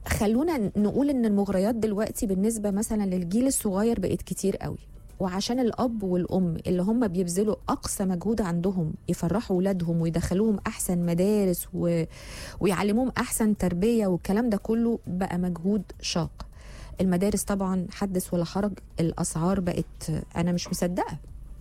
خلونا نقول ان المغريات دلوقتي بالنسبه مثلا للجيل الصغير بقت كتير قوي وعشان الاب والام اللي هم بيبذلوا اقصى مجهود عندهم يفرحوا ولادهم ويدخلوهم احسن مدارس و... ويعلموهم احسن تربيه والكلام ده كله بقى مجهود شاق المدارس طبعا حدث ولا حرج الاسعار بقت انا مش مصدقه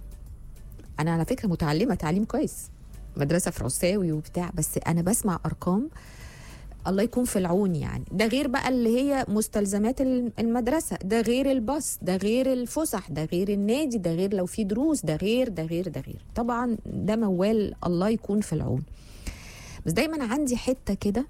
انا على فكره متعلمه تعليم كويس مدرسه فرنساوي وبتاع بس انا بسمع ارقام الله يكون في العون يعني ده غير بقى اللي هي مستلزمات المدرسة ده غير الباص ده غير الفسح ده غير النادي ده غير لو في دروس ده غير ده غير ده غير طبعا ده موال الله يكون في العون بس دايما عندي حتة كده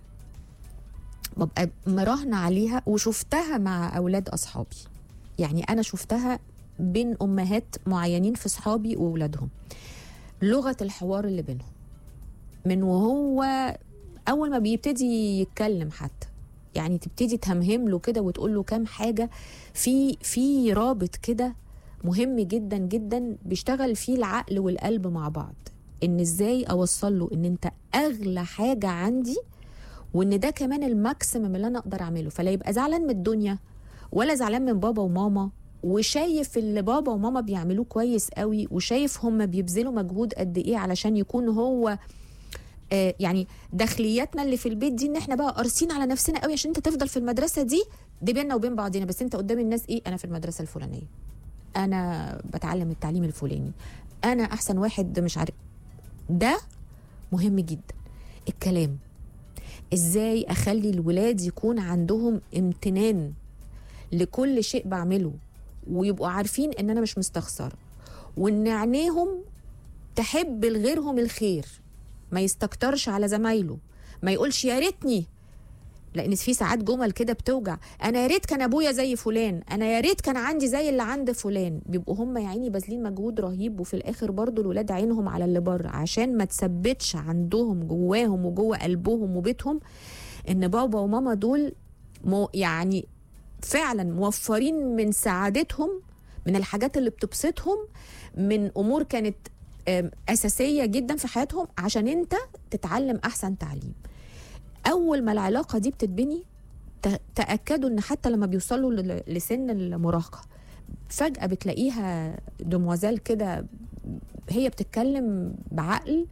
ببقى مراهنة عليها وشفتها مع أولاد أصحابي يعني أنا شفتها بين أمهات معينين في صحابي وأولادهم لغة الحوار اللي بينهم من وهو اول ما بيبتدي يتكلم حتى يعني تبتدي تهمهم له كده وتقول له كام حاجه في في رابط كده مهم جدا جدا بيشتغل فيه العقل والقلب مع بعض ان ازاي اوصل له ان انت اغلى حاجه عندي وان ده كمان الماكسيمم اللي انا اقدر اعمله فلا يبقى زعلان من الدنيا ولا زعلان من بابا وماما وشايف اللي بابا وماما بيعملوه كويس قوي وشايف هم بيبذلوا مجهود قد ايه علشان يكون هو آه يعني داخلياتنا اللي في البيت دي ان احنا بقى قارصين على نفسنا قوي عشان انت تفضل في المدرسه دي دي بيننا وبين بعضنا بس انت قدام الناس ايه انا في المدرسه الفلانيه انا بتعلم التعليم الفلاني انا احسن واحد مش عارف ده مهم جدا الكلام ازاي اخلي الولاد يكون عندهم امتنان لكل شيء بعمله ويبقوا عارفين ان انا مش مستخسره وان عينيهم تحب لغيرهم الخير ما يستكترش على زمايله ما يقولش يا ريتني لان في ساعات جمل كده بتوجع انا يا ريت كان ابويا زي فلان انا يا ريت كان عندي زي اللي عند فلان بيبقوا هم يا عيني باذلين مجهود رهيب وفي الاخر برضو الولاد عينهم على اللي بره عشان ما تثبتش عندهم جواهم وجوه قلبهم وبيتهم ان بابا وماما دول مو يعني فعلا موفرين من سعادتهم من الحاجات اللي بتبسطهم من امور كانت اساسيه جدا في حياتهم عشان انت تتعلم احسن تعليم اول ما العلاقه دي بتتبني تاكدوا ان حتى لما بيوصلوا لسن المراهقه فجاه بتلاقيها دموازيل كده هي بتتكلم بعقل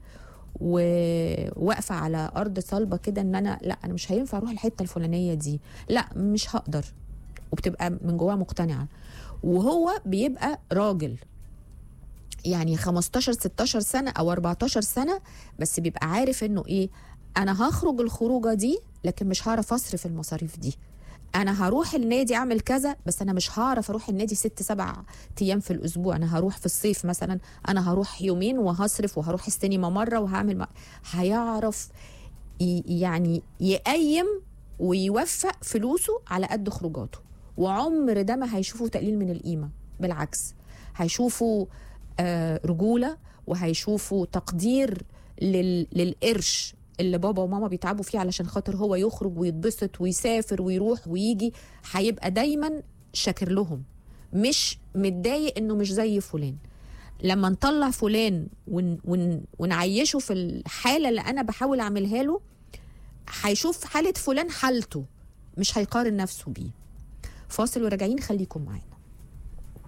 وواقفه على ارض صلبه كده ان انا لا انا مش هينفع اروح الحته الفلانيه دي لا مش هقدر وبتبقى من جواها مقتنعه وهو بيبقى راجل يعني 15 16 سنه او 14 سنه بس بيبقى عارف انه ايه انا هخرج الخروجه دي لكن مش هعرف اصرف المصاريف دي انا هروح النادي اعمل كذا بس انا مش هعرف اروح النادي ست سبع ايام في الاسبوع انا هروح في الصيف مثلا انا هروح يومين وهصرف وهروح السينما مره وهعمل م... هيعرف ي... يعني يقيم ويوفق فلوسه على قد خروجاته وعمر ده ما هيشوفوا تقليل من القيمه بالعكس هيشوفوا آه رجوله وهيشوفوا تقدير لل... للقرش اللي بابا وماما بيتعبوا فيه علشان خاطر هو يخرج ويتبسط ويسافر ويروح ويجي هيبقى دايما شاكر لهم مش متضايق انه مش زي فلان لما نطلع فلان ون ون ونعيشه في الحاله اللي انا بحاول اعملها له هيشوف حاله فلان حالته مش هيقارن نفسه بيه فاصل وراجعين خليكم معانا